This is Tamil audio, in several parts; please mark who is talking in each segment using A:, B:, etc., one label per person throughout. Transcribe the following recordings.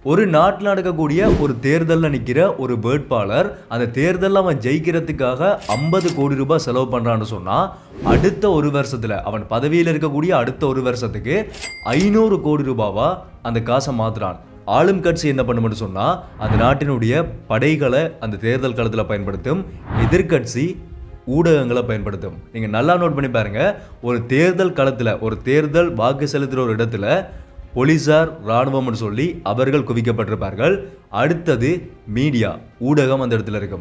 A: ஒரு நாட்டில் நடக்கக்கூடிய ஒரு தேர்தலில் நிற்கிற ஒரு வேட்பாளர் அந்த தேர்தலில் அவன் ஜெயிக்கிறதுக்காக ஐம்பது கோடி ரூபாய் செலவு பண்ணுறான்னு சொன்னால் அடுத்த ஒரு வருஷத்தில் அவன் பதவியில் இருக்கக்கூடிய அடுத்த ஒரு வருஷத்துக்கு ஐநூறு கோடி ரூபாவா அந்த காசை மாத்துறான் ஆளும் கட்சி என்ன பண்ணும்னு சொன்னால் அந்த நாட்டினுடைய படைகளை அந்த தேர்தல் களத்தில் பயன்படுத்தும் எதிர்க்கட்சி ஊடகங்களை பயன்படுத்தும் நீங்கள் நல்லா நோட் பண்ணி பாருங்க ஒரு தேர்தல் களத்தில் ஒரு தேர்தல் வாக்கு செலுத்துகிற ஒரு இடத்துல போலீசார் இராணுவம்னு சொல்லி அவர்கள் குவிக்கப்பட்டிருப்பார்கள் அடுத்தது மீடியா ஊடகம் அந்த இடத்துல இருக்கும்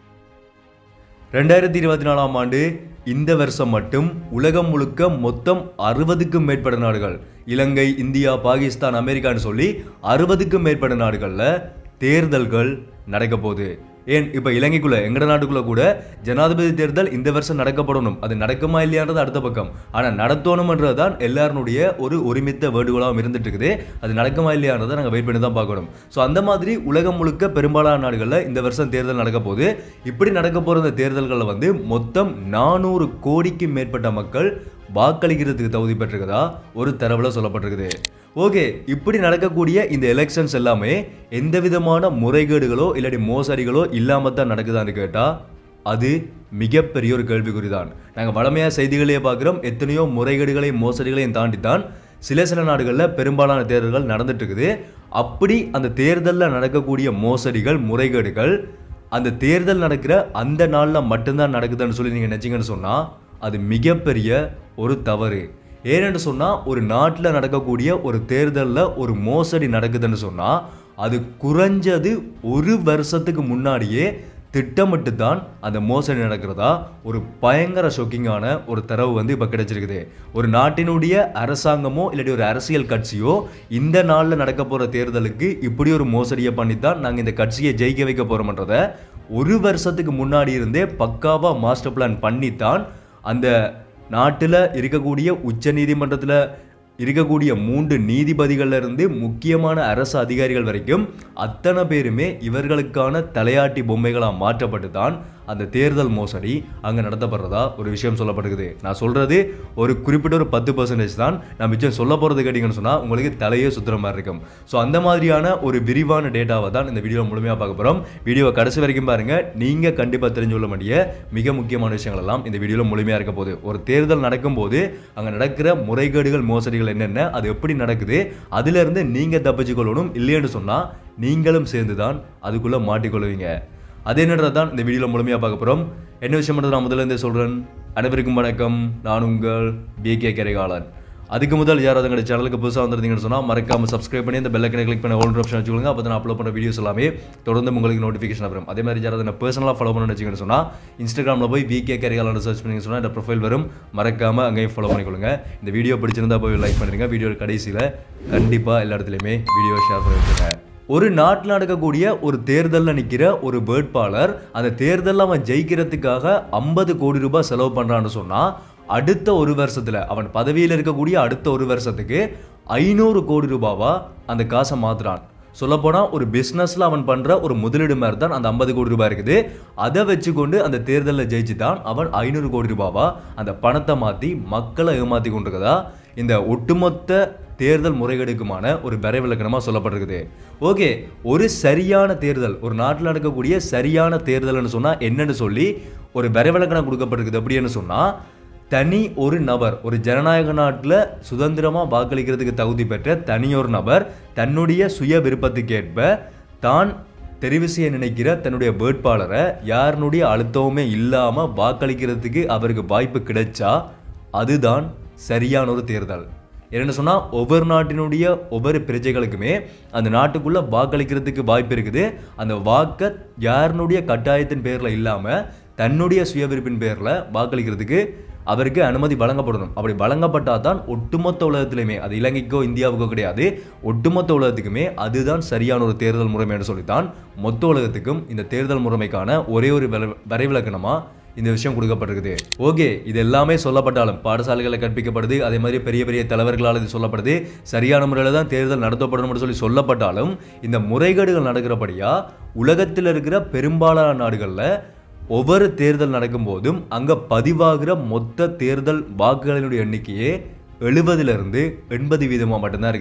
A: ரெண்டாயிரத்தி இருபத்தி நாலாம் ஆண்டு இந்த வருஷம் மட்டும் உலகம் முழுக்க மொத்தம் அறுபதுக்கும் மேற்பட்ட நாடுகள் இலங்கை இந்தியா பாகிஸ்தான் அமெரிக்கான்னு சொல்லி அறுபதுக்கும் மேற்பட்ட நாடுகளில் தேர்தல்கள் நடக்க போகுது ஏன் இப்போ இலங்கைக்குள்ள எங்கட நாட்டுக்குள்ள கூட ஜனாதிபதி தேர்தல் இந்த வருஷம் நடக்கப்படணும் அது நடக்குமா இல்லையான்றது அடுத்த பக்கம் ஆனால் நடத்தணும்ன்றது தான் எல்லாருடைய ஒரு ஒருமித்த வேண்டுகோளாகவும் இருந்துட்டு இருக்குது அது நடக்குமா இல்லையான்றதை நாங்கள் வெயிட் பண்ணி தான் பார்க்கணும் ஸோ அந்த மாதிரி உலகம் முழுக்க பெரும்பாலான நாடுகளில் இந்த வருஷம் தேர்தல் நடக்க போகுது இப்படி நடக்க போகிற இந்த தேர்தல்களில் வந்து மொத்தம் நானூறு கோடிக்கு மேற்பட்ட மக்கள் வாக்களிக்கிறதுக்கு தகுதி பெற்றிருக்கதா ஒரு தரவில் சொல்லப்பட்டிருக்குது ஓகே இப்படி நடக்கக்கூடிய இந்த எலெக்ஷன்ஸ் எல்லாமே எந்த விதமான முறைகேடுகளோ இல்லாட்டி மோசடிகளோ இல்லாமல் தான் நடக்குதான்னு கேட்டால் அது மிகப்பெரிய ஒரு கேள்விக்குறி தான் நாங்கள் வளமையாக செய்திகளையே பார்க்குறோம் எத்தனையோ முறைகேடுகளையும் மோசடிகளையும் தாண்டி தான் சில சில நாடுகளில் பெரும்பாலான தேர்தல்கள் நடந்துட்டு இருக்குது அப்படி அந்த தேர்தலில் நடக்கக்கூடிய மோசடிகள் முறைகேடுகள் அந்த தேர்தல் நடக்கிற அந்த நாளில் மட்டும்தான் நடக்குதுன்னு சொல்லி நீங்கள் நினச்சிங்கன்னு சொன்னால் அது மிகப்பெரிய ஒரு தவறு ஏனென்று சொன்னால் ஒரு நாட்டில் நடக்கக்கூடிய ஒரு தேர்தலில் ஒரு மோசடி நடக்குதுன்னு சொன்னால் அது குறைஞ்சது ஒரு வருஷத்துக்கு முன்னாடியே திட்டமிட்டு தான் அந்த மோசடி நடக்கிறதா ஒரு பயங்கர ஷொக்கிங்கான ஒரு தரவு வந்து இப்போ கிடைச்சிருக்குது ஒரு நாட்டினுடைய அரசாங்கமோ இல்லாட்டி ஒரு அரசியல் கட்சியோ இந்த நாளில் நடக்க போகிற தேர்தலுக்கு இப்படி ஒரு மோசடியை பண்ணி தான் நாங்கள் இந்த கட்சியை ஜெயிக்க வைக்க போகிறோம்ன்றத ஒரு வருஷத்துக்கு முன்னாடி இருந்தே பக்காவாக மாஸ்டர் பிளான் பண்ணித்தான் அந்த நாட்டில் இருக்கக்கூடிய உச்ச நீதிமன்றத்தில் இருக்கக்கூடிய மூன்று நீதிபதிகள்ல இருந்து முக்கியமான அரசு அதிகாரிகள் வரைக்கும் அத்தனை பேருமே இவர்களுக்கான தலையாட்டி பொம்மைகளாக மாற்றப்பட்டு தான் அந்த தேர்தல் மோசடி அங்கே நடத்தப்படுறதா ஒரு விஷயம் சொல்லப்படுகிறது நான் சொல்றது ஒரு குறிப்பிட்ட ஒரு பத்து பர்சன்டேஜ் தான் நான் மிச்சம் சொல்ல போகிறது கேட்டிங்கன்னு சொன்னால் உங்களுக்கு தலையே சுத்துற மாதிரி இருக்கும் ஸோ அந்த மாதிரியான ஒரு விரிவான டேட்டாவை தான் இந்த வீடியோ முழுமையாக பார்க்க போகிறோம் வீடியோவை கடைசி வரைக்கும் பாருங்க நீங்கள் கண்டிப்பாக தெரிஞ்சு கொள்ள வேண்டிய மிக முக்கியமான விஷயங்கள் எல்லாம் இந்த வீடியோவில் முழுமையாக இருக்க போகுது ஒரு தேர்தல் நடக்கும்போது அங்கே நடக்கிற முறைகேடுகள் மோசடிகள் என்னென்ன அது எப்படி நடக்குது அதிலிருந்து நீங்கள் தப்பிச்சு கொள்ளணும் இல்லைன்னு சொன்னால் நீங்களும் சேர்ந்து தான் அதுக்குள்ளே மாட்டிக்கொள்வீங்க அது என்னன்றது தான் இந்த வீடியோவில் முழுமையாக பார்க்க போகிறோம் என்ன விஷயம் நான் முதல்ல இருந்தே சொல்கிறேன் அனைவருக்கும் வணக்கம் நான் உங்கள் பிகே கரைகாலன் அதுக்கு முதல் யாராவது எங்கள் சேனலுக்கு புதுசாக வந்திருந்தீங்கன்னு சொன்னால் மறக்காம சப்ஸ்கிரைப் பண்ணி இந்த பெல்லைக்கனை கிளிக் பண்ண ஓல்டு ஆப்ஷன் வச்சுக்கோங்க அப்போ தான் அப்லோட் பண்ணுற வீடியோஸ் எல்லாமே தொடர்ந்து உங்களுக்கு நோட்டிஃபிகேஷன் வரும் அதே மாதிரி யாராவது என்ன பர்சனலாக ஃபாலோ பண்ணணும்னு வச்சிங்கன்னு சொன்னால் இன்ஸ்டாகிராமில் போய் விகே கரிகாலன் சர்ச் பண்ணி சொன்னால் இந்த ப்ரொஃபைல் வரும் மறக்காம அங்கேயும் ஃபாலோ பண்ணிக்கொள்ளுங்க இந்த வீடியோ பிடிச்சிருந்தா போய் லைக் பண்ணிடுங்க வீடியோ கடைசியில் கண்டிப்பாக எல்லா இடத்துலையுமே வீடியோ ஷேர் பண்ணி வச்சுருங்க ஒரு நாட்டில் நடக்கக்கூடிய ஒரு தேர்தலில் நிற்கிற ஒரு வேட்பாளர் அந்த தேர்தலில் அவன் ஜெயிக்கிறதுக்காக ஐம்பது கோடி ரூபாய் செலவு பண்ணுறான்னு சொன்னால் அடுத்த ஒரு வருஷத்தில் அவன் பதவியில் இருக்கக்கூடிய அடுத்த ஒரு வருஷத்துக்கு ஐநூறு கோடி ரூபாவா அந்த காசை மாத்துறான் சொல்லப்போனால் ஒரு பிஸ்னஸில் அவன் பண்ணுற ஒரு முதலீடு மாதிரி தான் அந்த ஐம்பது கோடி ரூபாய் இருக்குது அதை வச்சுக்கொண்டு அந்த தேர்தலில் ஜெயிச்சு தான் அவன் ஐநூறு கோடி ரூபாவா அந்த பணத்தை மாற்றி மக்களை ஏமாற்றி கொண்டிருக்கதா இந்த ஒட்டுமொத்த தேர்தல் முறைகேடுக்குமான ஒரு வரைவிலக்கணமாக சொல்லப்பட்டிருக்குது ஓகே ஒரு சரியான தேர்தல் ஒரு நாட்டில் நடக்கக்கூடிய சரியான தேர்தல்னு சொன்னால் என்னன்னு சொல்லி ஒரு வரைவிலக்கணம் கொடுக்கப்பட்டிருக்குது அப்படின்னு சொன்னால் தனி ஒரு நபர் ஒரு ஜனநாயக நாட்டில் சுதந்திரமாக வாக்களிக்கிறதுக்கு தகுதி பெற்ற தனியொரு நபர் தன்னுடைய சுய விருப்பத்துக்கேற்ப தான் தெரிவு செய்ய நினைக்கிற தன்னுடைய வேட்பாளரை யாருனுடைய அழுத்தமுமே இல்லாமல் வாக்களிக்கிறதுக்கு அவருக்கு வாய்ப்பு கிடைச்சா அதுதான் சரியான ஒரு தேர்தல் என்னென்னு சொன்னால் ஒவ்வொரு நாட்டினுடைய ஒவ்வொரு பிரஜைகளுக்குமே அந்த நாட்டுக்குள்ளே வாக்களிக்கிறதுக்கு வாய்ப்பு இருக்குது அந்த வாக்கை யாருனுடைய கட்டாயத்தின் பேரில் இல்லாமல் தன்னுடைய சுயவிருப்பின் பேரில் வாக்களிக்கிறதுக்கு அவருக்கு அனுமதி வழங்கப்படணும் அப்படி வழங்கப்பட்டால் தான் ஒட்டுமொத்த உலகத்திலுமே அது இலங்கைக்கோ இந்தியாவுக்கோ கிடையாது ஒட்டுமொத்த உலகத்துக்குமே அதுதான் சரியான ஒரு தேர்தல் முறைமைன்னு சொல்லித்தான் மொத்த உலகத்துக்கும் இந்த தேர்தல் முறைமைக்கான ஒரே ஒரு வரை- வரைவிலக்கணமாக இந்த விஷயம் கொடுக்கப்பட்டிருக்குது ஓகே இது எல்லாமே சொல்லப்பட்டாலும் பாடசாலைகளில் கற்பிக்கப்படுது அதே மாதிரி பெரிய பெரிய தலைவர்களால் இது சொல்லப்படுது சரியான முறையில் தான் தேர்தல் நடத்தப்படணும்னு சொல்லி சொல்லப்பட்டாலும் இந்த முறைகேடுகள் நடக்கிறபடியா உலகத்தில் இருக்கிற பெரும்பாலான நாடுகளில் ஒவ்வொரு தேர்தல் நடக்கும்போதும் அங்கே பதிவாகிற மொத்த தேர்தல் வாக்குகளினுடைய எண்ணிக்கையே எழுபதுலேருந்து எண்பது வீதமாக மட்டும்தான் இருக்குது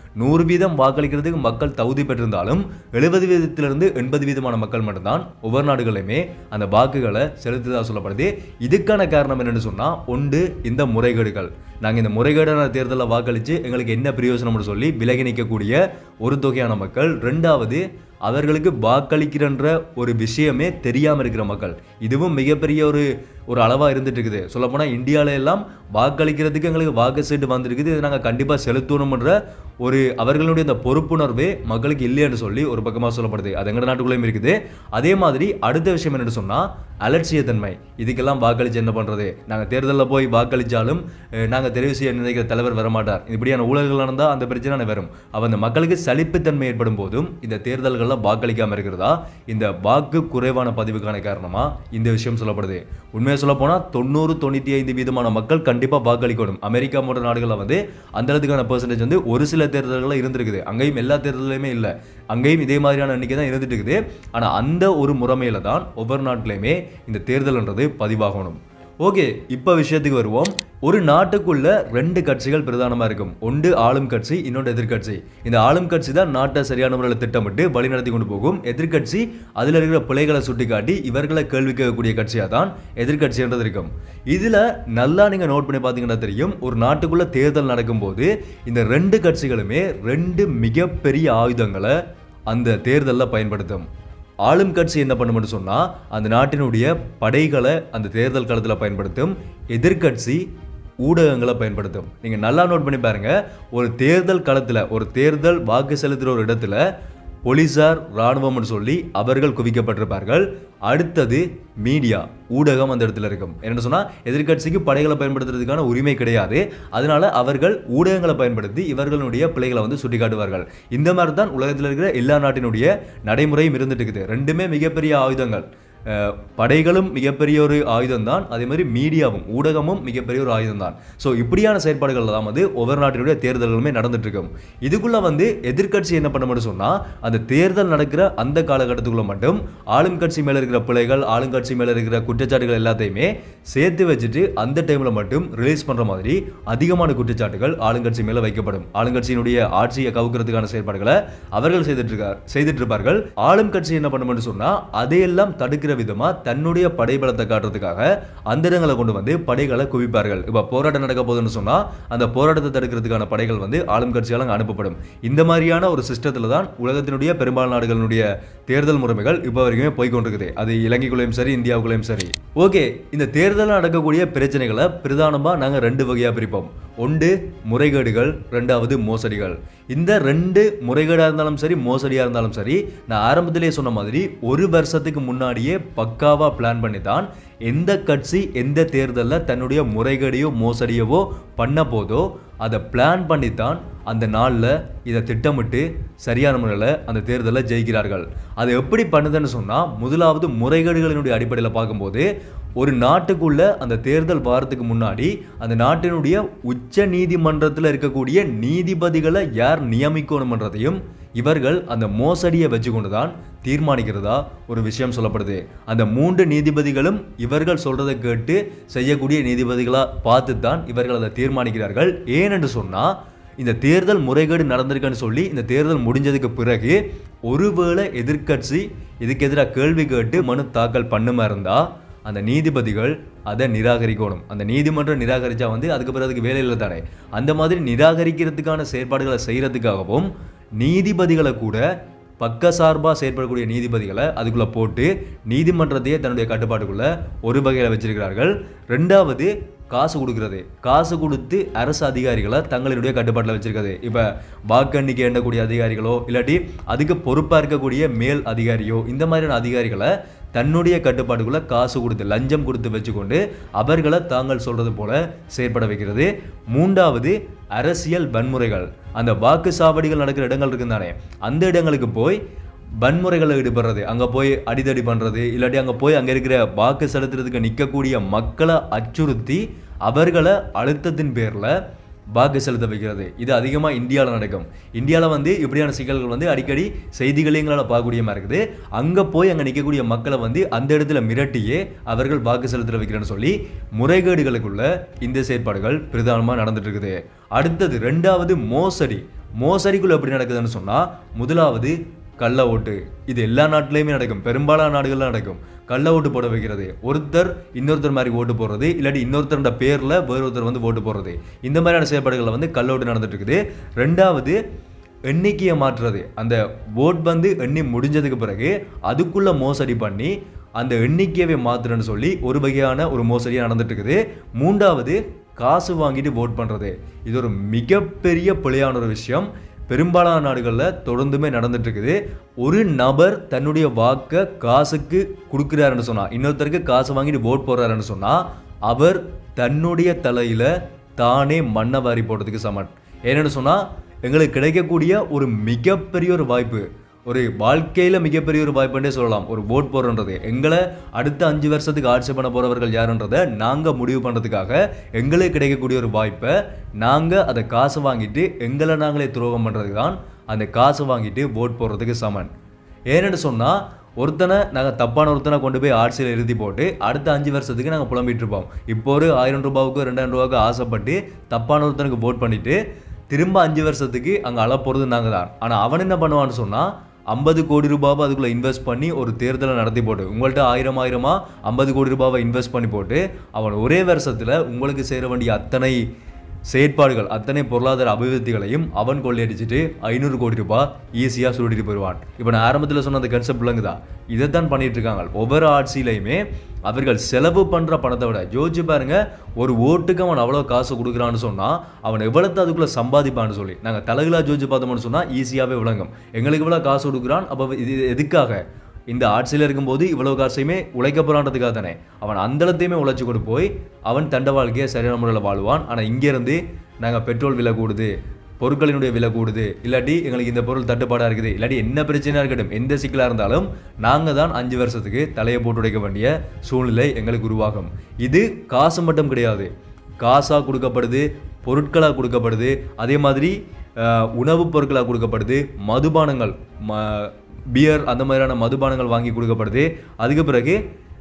A: நூறு வீதம் வாக்களிக்கிறதுக்கு மக்கள் தகுதி பெற்றிருந்தாலும் எழுபது வீதத்திலிருந்து எண்பது வீதமான மக்கள் மட்டும்தான் ஒவ்வொரு நாடுகளிலுமே அந்த வாக்குகளை செலுத்துதா சொல்லப்படுது இதுக்கான காரணம் என்னன்னு சொன்னா ஒன்று இந்த முறைகேடுகள் நாங்கள் இந்த முறைகேடான தேர்தலில் வாக்களித்து எங்களுக்கு என்ன பிரயோஜனம்னு சொல்லி விலகி நிற்கக்கூடிய ஒரு தொகையான மக்கள் ரெண்டாவது அவர்களுக்கு வாக்களிக்கிறன்ற ஒரு விஷயமே தெரியாமல் இருக்கிற மக்கள் இதுவும் மிகப்பெரிய ஒரு ஒரு அளவாக இருந்துட்டு இருக்குது சொல்லப்போனால் இந்தியாவில எல்லாம் வாக்களிக்கிறதுக்கு எங்களுக்கு வாக்கு சீட்டு வந்திருக்குது இதை நாங்கள் கண்டிப்பாக செலுத்தணும்ன்ற ஒரு அவர்களுடைய அந்த பொறுப்புணர்வே மக்களுக்கு இல்லைன்னு சொல்லி ஒரு பக்கமாக சொல்லப்படுது அது எங்கள் நாட்டுக்குள்ளேயும் இருக்குது அதே மாதிரி அடுத்த விஷயம் என்னன்னு சொன்னால் அலட்சியத்தன்மை இதுக்கெல்லாம் வாக்களிச்சு என்ன பண்ணுறது நாங்கள் தேர்தலில் போய் வாக்களித்தாலும் நாங்கள் தெரிவு செய்ய நினைக்கிற தலைவர் வரமாட்டார் இப்படியான ஊழல்கள் நடந்தால் அந்த பிரச்சனை வரும் அப்போ அந்த மக்களுக்கு சலிப்புத்தன்மை ஏற்படும் போதும் இந்த தேர்தல்களில் வாக்களிக்காமல் இருக்கிறதா இந்த வாக்கு குறைவான பதிவுக்கான காரணமா இந்த விஷயம் சொல்லப்படுது உண்மையை சொல்ல போனால் தொண்ணூறு தொண்ணூற்றி ஐந்து வீதமான மக்கள் கண்டிப்பாக வாக்களிக்கணும் அமெரிக்கா போன்ற நாடுகளில் வந்து அந்த அளவுக்கான பெர்சன்டேஜ் வந்து ஒரு சில தேர்தல்களில் இருந்திருக்குது அங்கேயும் எல்லா தேர்தலையுமே இல்லை அங்கேயும் இதே மாதிரியான எண்ணிக்கை தான் இருந்துட்டு இருக்குது ஆனால் அந்த ஒரு முறைமையில தான் ஒவ்வொரு நாட்டிலையுமே இந்த தேர்தல்ன்றது பதிவாகணும் ஓகே இப்போ விஷயத்துக்கு வருவோம் ஒரு நாட்டுக்குள்ள ரெண்டு கட்சிகள் பிரதானமாக இருக்கும் ஒன்று ஆளும் கட்சி இன்னொன்று எதிர்க்கட்சி இந்த ஆளும் கட்சி தான் நாட்டை சரியான முறையில் திட்டமிட்டு வழி நடத்தி கொண்டு போகும் எதிர்க்கட்சி அதில் இருக்கிற பிழைகளை சுட்டிக்காட்டி இவர்களை கேள்வி கேட்கக்கூடிய கட்சியாக தான் எதிர்க்கட்சின்றது இருக்கும் இதில் நல்லா நீங்கள் நோட் பண்ணி பார்த்தீங்கன்னா தெரியும் ஒரு நாட்டுக்குள்ள தேர்தல் நடக்கும்போது இந்த ரெண்டு கட்சிகளுமே ரெண்டு மிகப்பெரிய ஆயுதங்களை அந்த தேர்தலில் பயன்படுத்தும் ஆளும் கட்சி என்ன பண்ணும்னு சொன்னால் அந்த நாட்டினுடைய படைகளை அந்த தேர்தல் களத்தில் பயன்படுத்தும் எதிர்க்கட்சி ஊடகங்களை பயன்படுத்தும் நீங்கள் நல்லா நோட் பண்ணி பாருங்க ஒரு தேர்தல் களத்தில் ஒரு தேர்தல் வாக்கு செலுத்துகிற ஒரு இடத்துல போலீசார் இராணுவம்னு சொல்லி அவர்கள் குவிக்கப்பட்டிருப்பார்கள் அடுத்தது மீடியா ஊடகம் அந்த இடத்துல இருக்கும் என்ன சொன்னால் எதிர்க்கட்சிக்கு படைகளை பயன்படுத்துறதுக்கான உரிமை கிடையாது அதனால அவர்கள் ஊடகங்களை பயன்படுத்தி இவர்களுடைய பிள்ளைகளை வந்து சுட்டிக்காட்டுவார்கள் இந்த மாதிரி தான் உலகத்தில் இருக்கிற எல்லா நாட்டினுடைய நடைமுறையும் இருந்துட்டு இருக்குது ரெண்டுமே மிகப்பெரிய ஆயுதங்கள் அஹ், படைகளும் மிகப்பெரிய ஒரு ஆயுதம் தான் அதே மாதிரி மீடியாவும் ஊடகமும் மிகப்பெரிய ஒரு ஆயுதம் தான் ஸோ இப்படியான செயற்பாடுகள் தான் வந்து ஒவ்வொரு நாட்டினுடைய தேர்தல்களுமே நடந்துட்டு இருக்கும் இதுக்குள்ள வந்து எதிர்க்கட்சி என்ன பண்ண மட்டும் சொன்னா அந்த தேர்தல் நடக்கிற அந்த காலகட்டத்துக்குள்ள மட்டும் ஆளும் கட்சி மேல இருக்கிற பிழைகள் ஆளுங்கட்சி மேல இருக்கிற குற்றச்சாட்டுகள் எல்லாத்தையுமே சேர்த்து வச்சுட்டு அந்த டைம்ல மட்டும் ரிலீஸ் பண்ற மாதிரி அதிகமான குற்றச்சாட்டுகள் ஆளுங்கட்சி மேல வைக்கப்படும் ஆளுங்கட்சியினுடைய ஆட்சியை கவுக்கிறதுக்கான செயற்பாடுகளை அவர்கள் செய்துட்டு இருக்கார் செய்துட்டு இருப்பார்கள் ஆளும் கட்சி என்ன பண்ணும்னு சொன்னா அதையெல்லாம் தடுக்கிற விதமா தன்னுடைய படைபலத்தை காட்டுறதுக்காக அந்த இடங்களை கொண்டு வந்து படைகளை குவிப்பார்கள் இப்ப போராட்டம் நடக்க போகுதுன்னு சொன்னா அந்த போராட்டத்தை தடுக்கிறதுக்கான படைகள் வந்து ஆளும் கட்சியால் அங்க அனுப்பப்படும் இந்த மாதிரியான ஒரு சிஸ்டத்துல தான் உலகத்தினுடைய பெரும்பாலான நாடுகளினுடைய தேர்தல் முறைமைகள் இப்போ வரைக்குமே போய் கொண்டிருக்குது அது இலங்கைக்குள்ளேயும் சரி இந்தியாவுக்குள்ளேயும் சரி ஓகே இந்த தேர்தலில் நடக்கக்கூடிய பிரச்சனைகளை பிரதானமா நாங்க ரெண்டு வகையா பிரிப்போம் ஒன்று முறைகேடுகள் ரெண்டாவது மோசடிகள் இந்த ரெண்டு முறைகேடாக இருந்தாலும் சரி மோசடியாக இருந்தாலும் சரி நான் ஆரம்பத்திலே சொன்ன மாதிரி ஒரு வருஷத்துக்கு முன்னாடியே பக்காவாக பிளான் பண்ணி தான் எந்த கட்சி எந்த தேர்தலில் தன்னுடைய முறைகேடையோ மோசடியவோ பண்ண போதோ அதை பிளான் பண்ணித்தான் அந்த நாளில் இதை திட்டமிட்டு சரியான முறையில் அந்த தேர்தலில் ஜெயிக்கிறார்கள் அது எப்படி பண்ணுதுன்னு சொன்னால் முதலாவது முறைகேடுகளினுடைய அடிப்படையில் பார்க்கும்போது ஒரு நாட்டுக்குள்ள அந்த தேர்தல் வாரத்துக்கு முன்னாடி அந்த நாட்டினுடைய உச்ச நீதிமன்றத்தில் இருக்கக்கூடிய நீதிபதிகளை யார் நியமிக்கணும்ன்றதையும் இவர்கள் அந்த மோசடியை வச்சுக்கொண்டு தான் தீர்மானிக்கிறதா ஒரு விஷயம் சொல்லப்படுது அந்த மூன்று நீதிபதிகளும் இவர்கள் சொல்றதை கேட்டு செய்யக்கூடிய நீதிபதிகளா பார்த்து தான் இவர்கள் அதை தீர்மானிக்கிறார்கள் ஏனென்று சொன்னா இந்த தேர்தல் முறைகேடு நடந்திருக்குன்னு சொல்லி இந்த தேர்தல் முடிஞ்சதுக்கு பிறகு ஒருவேளை எதிர்க்கட்சி இதுக்கு எதிராக கேள்வி கேட்டு மனு தாக்கல் பண்ணுமா இருந்தா அந்த நீதிபதிகள் அதை நிராகரிக்கணும் அந்த நீதிமன்றம் நிராகரிச்சா வந்து அதுக்கு பிறகு அதுக்கு வேலை இல்லை தானே அந்த மாதிரி நிராகரிக்கிறதுக்கான செயற்பாடுகளை செய்யறதுக்காகவும் நீதிபதிகளை கூட பக்கசார்பாக செயற்படக்கூடிய நீதிபதிகளை அதுக்குள்ளே போட்டு நீதிமன்றத்தையே தன்னுடைய கட்டுப்பாட்டுக்குள்ள ஒரு வகையில் வச்சிருக்கிறார்கள் ரெண்டாவது காசு கொடுக்கிறது காசு கொடுத்து அரசு அதிகாரிகளை தங்களுடைய கட்டுப்பாட்டில் வச்சிருக்கிறது இப்போ வாக்கு எண்ணிக்கை எண்ணக்கூடிய அதிகாரிகளோ இல்லாட்டி அதுக்கு பொறுப்பாக இருக்கக்கூடிய மேல் அதிகாரியோ இந்த மாதிரியான அதிகாரிகளை தன்னுடைய கட்டுப்பாட்டுக்குள்ள காசு கொடுத்து லஞ்சம் கொடுத்து வச்சுக்கொண்டு அவர்களை தாங்கள் சொல்றது போல செயற்பட வைக்கிறது மூன்றாவது அரசியல் வன்முறைகள் அந்த வாக்கு சாவடிகள் நடக்கிற இடங்கள் இருக்கும் தானே அந்த இடங்களுக்கு போய் வன்முறைகளை ஈடுபடுறது அங்கே போய் அடிதடி பண்ணுறது இல்லாட்டி அங்கே போய் அங்கே இருக்கிற வாக்கு செலுத்துறதுக்கு நிற்கக்கூடிய மக்களை அச்சுறுத்தி அவர்களை அழுத்தத்தின் பேரில் வாக்கு செலுத்த வைக்கிறது இது அதிகமாக இந்தியாவில் நடக்கும் இந்தியாவில் வந்து இப்படியான சிக்கல்கள் வந்து அடிக்கடி செய்திகளே எங்களால் பார்க்கக்கூடிய மாதிரி இருக்குது அங்கே போய் அங்கே நிற்கக்கூடிய மக்களை வந்து அந்த இடத்துல மிரட்டியே அவர்கள் வாக்கு செலுத்த வைக்கிறேன்னு சொல்லி முறைகேடுகளுக்குள்ள இந்த செயற்பாடுகள் பிரதானமாக நடந்துட்டு இருக்குது அடுத்தது ரெண்டாவது மோசடி மோசடிக்குள்ள எப்படி நடக்குதுன்னு சொன்னால் முதலாவது கள்ள ஓட்டு இது எல்லா நாட்டிலையுமே நடக்கும் பெரும்பாலான நாடுகள்ல நடக்கும் கள்ள ஓட்டு போட வைக்கிறது ஒருத்தர் இன்னொருத்தர் மாதிரி ஓட்டு போடுறது இல்லாட்டி இன்னொருத்தரோட பேரில் வேறொருத்தர் வந்து ஓட்டு போடுறது இந்த மாதிரியான செயல்பாடுகளில் வந்து கள்ள ஓட்டு நடந்துட்டு இருக்குது ரெண்டாவது எண்ணிக்கையை மாற்றுறது அந்த ஓட் வந்து எண்ணி முடிஞ்சதுக்கு பிறகு அதுக்குள்ள மோசடி பண்ணி அந்த எண்ணிக்கையவே மாத்துறேன்னு சொல்லி ஒரு வகையான ஒரு மோசடியாக நடந்துட்டு இருக்குது மூன்றாவது காசு வாங்கிட்டு ஓட் பண்ணுறது இது ஒரு மிகப்பெரிய பிழையான ஒரு விஷயம் பெரும்பாலான நாடுகளில் தொடர்ந்துமே நடந்துட்டு இருக்குது ஒரு நபர் தன்னுடைய வாக்கை காசுக்கு கொடுக்குறாருன்னு சொன்னா இன்னொருத்தருக்கு காசு வாங்கிட்டு ஓட் போடுறாருன்னு சொன்னா அவர் தன்னுடைய தலையில தானே மண்ணை வாரி போடுறதுக்கு சமன் ஏன்னு சொன்னா எங்களுக்கு கிடைக்கக்கூடிய ஒரு மிகப்பெரிய ஒரு வாய்ப்பு ஒரு வாழ்க்கையில மிகப்பெரிய ஒரு வாய்ப்புன்றே சொல்லலாம் ஒரு ஓட் போடுறது எங்களை அடுத்த அஞ்சு வருஷத்துக்கு ஆட்சி பண்ண போறவர்கள் யாருன்றதை நாங்க முடிவு பண்றதுக்காக எங்களுக்கு கிடைக்கக்கூடிய ஒரு வாய்ப்பை நாங்க அதை காசு வாங்கிட்டு எங்களை நாங்களே துரோகம் பண்றதுக்கு தான் அந்த காசு வாங்கிட்டு ஓட் போடுறதுக்கு சமன் ஏன்னு சொன்னா ஒருத்தனை நாங்கள் தப்பான ஒருத்தனை கொண்டு போய் ஆட்சியில் எழுதி போட்டு அடுத்த அஞ்சு வருஷத்துக்கு நாங்கள் புலம்பிட்டு இருப்போம் இப்போ ஒரு ஆயிரம் ரூபாவுக்கு ரெண்டாயிரம் ரூபாவுக்கு ஆசைப்பட்டு தப்பான ஒருத்தனுக்கு vote பண்ணிட்டு திரும்ப அஞ்சு வருஷத்துக்கு அங்கே அழ போகிறது நாங்கள் தான் ஆனால் அவன் என்ன பண்ணுவான்னு சொன்னால் ஐம்பது கோடி ரூபாவை அதுக்குள்ளே இன்வெஸ்ட் பண்ணி ஒரு தேர்தலை நடத்தி போட்டு உங்கள்கிட்ட ஆயிரம் ஆயிரமா ஐம்பது கோடி ரூபாவை இன்வெஸ்ட் பண்ணி போட்டு அவன் ஒரே வருஷத்தில் உங்களுக்கு சேர வேண்டிய அத்தனை செயற்பாடுகள் அத்தனை பொருளாதார அபிவிருத்திகளையும் அவன் கொள்ளையடிச்சிட்டு ஐநூறு கோடி ரூபாய் ஈஸியாக சுருட்டிட்டு போயிடுவான் இப்போ நான் ஆரம்பத்தில் சொன்ன அந்த கன்செப்ட் விளங்குதா இதைத்தான் பண்ணிட்டு இருக்காங்க ஒவ்வொரு ஆட்சியிலையுமே அவர்கள் செலவு பண்ற பணத்தை விட யோசிச்சு பாருங்க ஒரு ஓட்டுக்கு அவன் அவ்வளோ காசு கொடுக்குறான்னு சொன்னா அவன் எவ்வளவு அதுக்குள்ள சம்பாதிப்பான்னு சொல்லி நாங்கள் தலைகளா ஜோதிச்சு பார்த்தோம்னு சொன்னா ஈஸியாகவே விளங்கும் எங்களுக்கு இவ்வளோ காசு கொடுக்குறான் அப்போ இது எதுக்காக இந்த ஆட்சியில் இருக்கும்போது இவ்வளவு காசையுமே உழைக்க போறான்றதுக்காக தானே அவன் அந்த இடத்தையுமே உழைச்சி கொண்டு போய் அவன் தண்ட வாழ்க்கையை சரியான முறையில் வாழ்வான் ஆனால் இங்கேருந்து நாங்கள் பெட்ரோல் விலை கூடுது பொருட்களினுடைய விலை கூடுது இல்லாட்டி எங்களுக்கு இந்த பொருள் தட்டுப்பாடாக இருக்குது இல்லாட்டி என்ன பிரச்சனையாக இருக்கட்டும் எந்த சிக்கலாக இருந்தாலும் நாங்கள் தான் அஞ்சு வருஷத்துக்கு தலையை போட்டு உடைக்க வேண்டிய சூழ்நிலை எங்களுக்கு உருவாகும் இது காசு மட்டும் கிடையாது காசாக கொடுக்கப்படுது பொருட்களாக கொடுக்கப்படுது அதே மாதிரி அஹ், உணவுப் பொருட்களாக கொடுக்கப்படுது மதுபானங்கள் ம பியர் அந்த மாதிரியான மதுபானங்கள் வாங்கி கொடுக்கப்படுது அதுக்கு பிறகு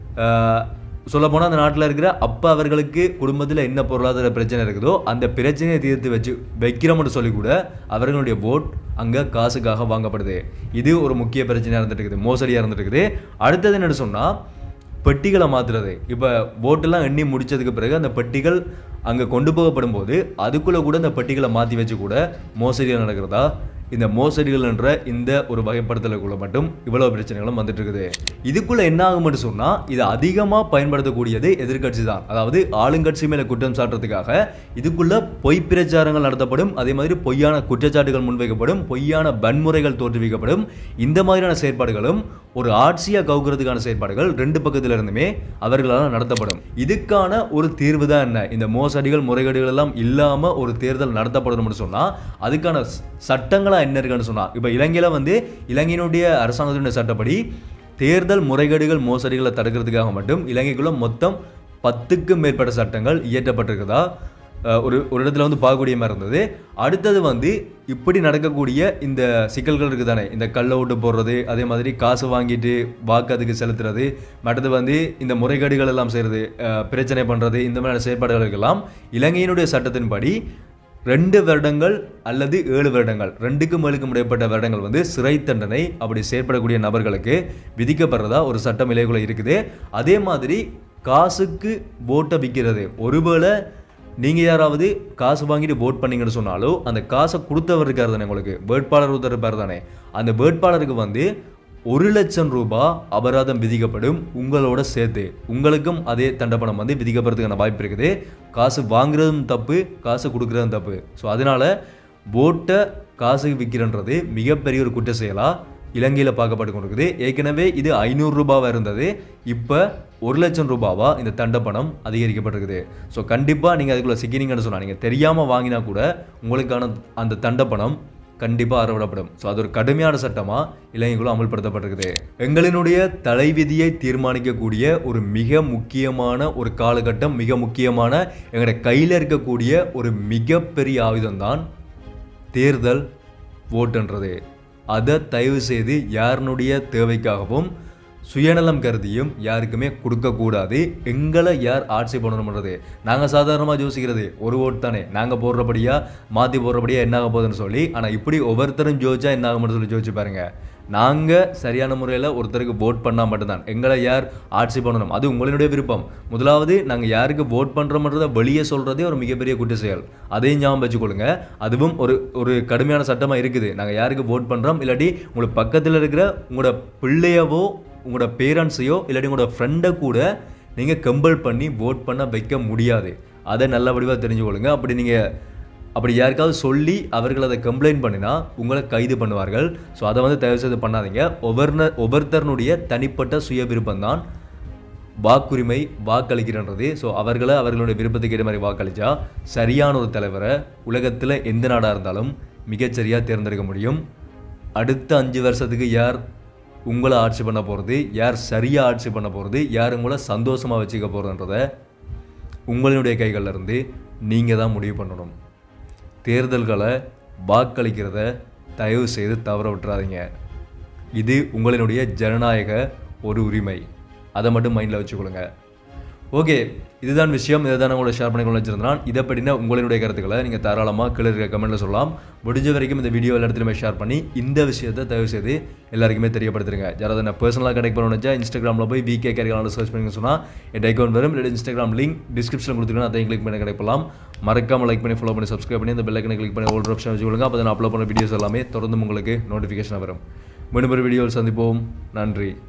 A: சொல்லப்போனால் அந்த நாட்டில் இருக்கிற அப்போ அவர்களுக்கு குடும்பத்தில் என்ன பொருளாதார பிரச்சனை இருக்குதோ அந்த பிரச்சனையை தீர்த்து வச்சு வைக்கிறோம்னு சொல்லி கூட அவர்களுடைய ஓட் அங்கே காசுக்காக வாங்கப்படுது இது ஒரு முக்கிய பிரச்சனையாக இருந்துட்டு இருக்குது மோசடியாக இருந்துட்டு இருக்குது அடுத்தது என்னன்னு சொன்னால் பெட்டிகளை மாற்றுறது இப்போ ஓட்டெல்லாம் எண்ணி முடிச்சதுக்கு பிறகு அந்த பெட்டிகள் அங்கே கொண்டு போகப்படும் போது அதுக்குள்ளே கூட அந்த பெட்டிகளை மாற்றி வச்சு கூட மோசடிகள் நடக்கிறதா இந்த மோசடிகள் என்ற இந்த ஒரு வகைப்படுத்தலுக்குள்ள மட்டும் இவ்வளவு பிரச்சனைகளும் வந்துட்டு இருக்குது இதுக்குள்ள என்ன ஆகும்னு சொன்னா இது அதிகமாக பயன்படுத்தக்கூடியது எதிர்க்கட்சி தான் அதாவது ஆளுங்கட்சி மேல குற்றம் சாட்டுறதுக்காக இதுக்குள்ள பொய் பிரச்சாரங்கள் நடத்தப்படும் அதே மாதிரி பொய்யான குற்றச்சாட்டுகள் முன்வைக்கப்படும் பொய்யான வன்முறைகள் தோற்றுவிக்கப்படும் இந்த மாதிரியான செயற்பாடுகளும் ஒரு ஆட்சியை கவுக்கிறதுக்கான செயற்பாடுகள் ரெண்டு பக்கத்துல இருந்துமே அவர்களால் நடத்தப்படும் இதுக்கான ஒரு தீர்வு தான் என்ன இந்த மோசடிகள் முறைகேடுகள் எல்லாம் இல்லாம ஒரு தேர்தல் நடத்தப்படணும்னு சொன்னா அதுக்கான ச- சட்டங்களா என்ன இருக்குன்னு சொன்னா இப்ப இலங்கையில வந்து இலங்கையினுடைய அரசாங்கத்தினுடைய சட்டப்படி தேர்தல் முறைகேடுகள் மோசடிகளை தடுக்கிறதுக்காக மட்டும் இலங்கைக்குள்ள மொத்தம் பத்துக்கும் மேற்பட்ட சட்டங்கள் இயற்றப்பட்டிருக்கிறதா அஹ், ஒரு ஒரு இடத்துல வந்து பார்க்கக்கூடிய மாதிரி இருந்தது அடுத்தது வந்து இப்படி நடக்கக்கூடிய இந்த சிக்கல்கள் இருக்குது தானே இந்த கள்ள ஓட்டு போடுறது அதே மாதிரி காசு வாங்கிட்டு வாக்கு அதுக்கு செலுத்துறது மற்றது வந்து இந்த முறைகேடுகள் எல்லாம் செய்கிறது பிரச்சனை பண்ணுறது இந்த மாதிரியான செயற்பாடுகளுக்கெல்லாம் இலங்கையினுடைய சட்டத்தின்படி ரெண்டு வருடங்கள் அல்லது ஏழு வருடங்கள் ரெண்டுக்கும் மேலுக்கும் இடைப்பட்ட வருடங்கள் வந்து சிறை தண்டனை அப்படி செயற்படக்கூடிய நபர்களுக்கு விதிக்கப்படுறதா ஒரு சட்டம் இலைக்குள்ள இருக்குது அதே மாதிரி காசுக்கு ஓட்டை விற்கிறது ஒருவேளை நீங்கள் யாராவது காசு வாங்கிட்டு vote பண்ணீங்கன்னு சொன்னாலோ அந்த காசை கொடுத்தவர் இருக்கார் தானே உங்களுக்கு வேட்பாளர் ஒருத்தர் இருப்பார் தானே அந்த வேட்பாளருக்கு வந்து ஒரு லட்சம் ரூபாய் அபராதம் விதிக்கப்படும் உங்களோட சேர்த்து உங்களுக்கும் அதே தண்டப்பணம் வந்து விதிக்கப்படுறதுக்கான வாய்ப்பு இருக்குது காசு வாங்குறதும் தப்பு காசு கொடுக்குறதும் தப்பு ஸோ அதனால போட்டை காசுக்கு விற்கிறன்றது மிகப்பெரிய ஒரு குற்ற செயலா இலங்கையில் பார்க்கப்பட்டு கொண்டிருக்குது ஏற்கனவே இது ஐநூறு ரூபாவாக இருந்தது இப்போ ஒரு லட்சம் ரூபாவா இந்த தண்டப்பணம் அதிகரிக்கப்பட்டிருக்குது ஸோ கண்டிப்பாக நீங்கள் அதுக்குள்ளே சிக்கினீங்கன்னு சொன்னா நீங்கள் தெரியாமல் வாங்கினா கூட உங்களுக்கான அந்த தண்டப்பணம் கண்டிப்பாக அறவிடப்படும் ஸோ அது ஒரு கடுமையான சட்டமாக இலங்கைக்குள்ள அமல்படுத்தப்பட்டிருக்குது எங்களினுடைய தலைவிதியை தீர்மானிக்கக்கூடிய ஒரு மிக முக்கியமான ஒரு காலகட்டம் மிக முக்கியமான எங்களுடைய கையில் இருக்கக்கூடிய ஒரு மிகப்பெரிய ஆயுதம்தான் தேர்தல் ஓட்டுன்றது அதை தயவு செய்து யாருனுடைய தேவைக்காகவும் சுயநலம் கருதியும் யாருக்குமே கொடுக்கக்கூடாது எங்களை யார் ஆட்சி பண்ணணும்ன்றது நாங்கள் சாதாரணமாக யோசிக்கிறது ஒரு ஓட் தானே நாங்கள் போடுறபடியா மாற்றி போடுறபடியா என்ன ஆக போகுதுன்னு சொல்லி ஆனால் இப்படி ஒவ்வொருத்தரும் ஜோதிச்சா என்ன ஆகும்னு சொல்லி ஜோதிச்சு பாருங்க நாங்கள் சரியான முறையில் ஒருத்தருக்கு vote பண்ணால் மட்டும்தான் எங்களை யார் ஆட்சி பண்ணணும் அது உங்களுடைய விருப்பம் முதலாவது நாங்கள் யாருக்கு vote பண்ணுறோம்ன்றதை வெளியே சொல்கிறதே ஒரு மிகப்பெரிய குற்ற செயல் அதையும் ஞாபகம் வச்சுக்கொள்ளுங்க அதுவும் ஒரு ஒரு கடுமையான சட்டமாக இருக்குது நாங்கள் யாருக்கு vote பண்ணுறோம் இல்லாட்டி உங்களுக்கு பக்கத்தில் இருக்கிற உங்களோட பிள்ளையவோ உங்களோட பேரண்ட்ஸையோ இல்லாட்டி உங்களோட ஃப்ரெண்டை கூட நீங்கள் கம்பல் பண்ணி vote பண்ண வைக்க முடியாது அதை நல்ல வடிவாக தெரிஞ்சுக்கொள்ளுங்க அப்படி நீங்கள் அப்படி யாருக்காவது சொல்லி அவர்கள் அதை கம்ப்ளைண்ட் பண்ணினா உங்களை கைது பண்ணுவார்கள் ஸோ அதை வந்து தயவு செய்து பண்ணாதீங்க ஒவ்வொரு ஒவ்வொருத்தருடைய தனிப்பட்ட சுய விருப்பம்தான் வாக்குரிமை வாக்களிக்கிறன்றது ஸோ அவர்களை அவர்களுடைய விருப்பத்துக்கு ஏற்ற மாதிரி வாக்களிச்சா சரியான ஒரு தலைவரை உலகத்தில் எந்த நாடாக இருந்தாலும் மிகச்சரியாக தேர்ந்தெடுக்க முடியும் அடுத்த அஞ்சு வருஷத்துக்கு யார் உங்களை ஆட்சி பண்ண போகிறது யார் சரியாக ஆட்சி பண்ண போகிறது யார் உங்களை சந்தோஷமாக வச்சுக்க போகிறதுன்றத உங்களுடைய கைகளில் இருந்து நீங்கள் தான் முடிவு பண்ணணும் தேர்தல்களை வாக்களிக்கிறத தயவு செய்து தவற விட்டுறாதீங்க இது உங்களினுடைய ஜனநாயக ஒரு உரிமை அதை மட்டும் மைண்டில் வச்சுக்கொள்ளுங்க ஓகே இதுதான் விஷயம் இதை தான் உங்களோட ஷேர் பண்ணிக்கொள்ள வச்சிருந்தான் இதை பற்றின உங்களுடைய கருத்துக்களை நீங்கள் தாராளமாக கீழே இருக்க கமெண்ட்டில் சொல்லலாம் முடிஞ்ச வரைக்கும் இந்த வீடியோ எல்லா இடத்துலையுமே ஷேர் பண்ணி இந்த விஷயத்தை தயவு செய்து எல்லாருக்குமே தெரியப்படுத்துருங்க யாராவது என்ன பர்சனலாக கனெக்ட் பண்ண நினச்சா இன்ஸ்டாகிராமில் போய் விகே கேரிகாலில் சர்ச் பண்ணி சொன்னால் என் அக்கௌண்ட் வரும் இல்லை இன்ஸ்டாகிராம் லிங்க் டிஸ்கிரிப்ஷனில் கொடுத்துருக்கேன் அதையும் கிளிக் பண்ணி கிடைக்கலாம் மறக்காம லைக் பண்ணி ஃபாலோ பண்ணி சப்ஸ்கிரைப் பண்ணி அந்த பெல்லைக்கனை கிளிக் பண்ணி ஓல்டர் ஆப்ஷன் வச்சுக்கொள்ளுங்க அப்போ நான் அப்லோட் பண்ண வீடியோஸ் எல்லாமே தொடர்ந்து உங்களுக்கு நோட்டிஃபிகேஷன் வரும் மீண்டும் ஒரு வீடியோவில் சந்திப்போம் நன்றி